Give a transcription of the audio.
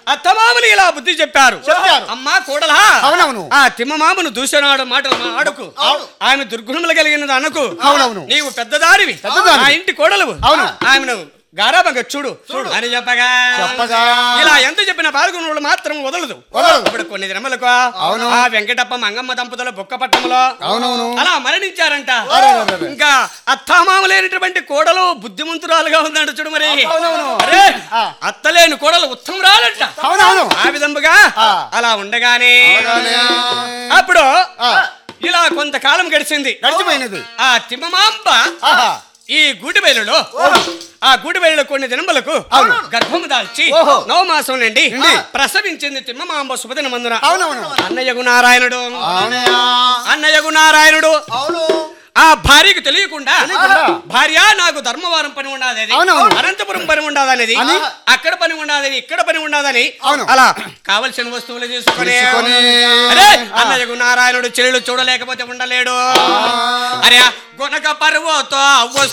అత్తమామలు ఇలా బుద్ధి చెప్పారు చెప్పారు. అమ్మా కూడలా అవునవును. ఆ తిమ్మమామను దూసినాడు మాటలు మా ఆడుకు అవును. ఆమె దుర్గుణములు కలిగినది అనకు అవునవును. నీవు పెద్దదారివి పెద్దదానివి. ఆ ఇంటి కోడలు అవును. ఆమెను గారాబంగా చూడు చూడు అని చెప్పగా చెప్పగా. ఇలా ఎంత చెప్పిన పాల్గొనలు మాత్రం వదలదు వదలదు. ఇప్పుడు కొన్ని దినములకు అవును. ఆ వెంకటప్ప మంగమ్మ దంపతుల బొక్కపట్టంలో అవునవును అలా మరణించారంట అరెరెరెరె. ఇంకా అత్తామామలేనటువంటి కోడలు బుద్ధిమంతురాలుగా ఉందంట చూడు మరి అవునవును. అరే ఆ. అత్తలేని కోడలు ఉత్తమరాలంట అవునవును ఆ విధముగా ఆ. అలా ఉండగానే అలానే. అప్పుడు ఆ, ఇలా కొంతకాలం గడిచింది గడిచిపోయినది ఆ తిమ్మమాంబ ఆహా ఈ గూటి బయలులో ఆ గూటి బయలులో కొన్ని దినములకు అవును. గర్భము దాల్చి ఓహో. నవమాసం నుండి నుండి. ప్రసవించింది తిమ్మమాంబ శుభదిన మందున అవునవును అన్నయ్యగు నారాయణుడు అవునయ్యా. అన్నయ్యగు నారాయణుడు అవును ఆ భార్యకు తెలియకుండా తెలియకుండా. భార్య నాకు ధర్మవరం పని ఉండదు అవునవును. అనంతపురం పని ఉండదనేది అని? అక్కడ పని ఉండదని ఇక్కడ పని ఉండదని అవును. అలా కావలసిన వస్తువులు తీసుకొని తీసుకొని. అరే ఆ. అన్నయ్యకు నారాయణుడు చెల్లెలు చూడలేకపోతే ఉండలేడు అరే గుణక పర్వతో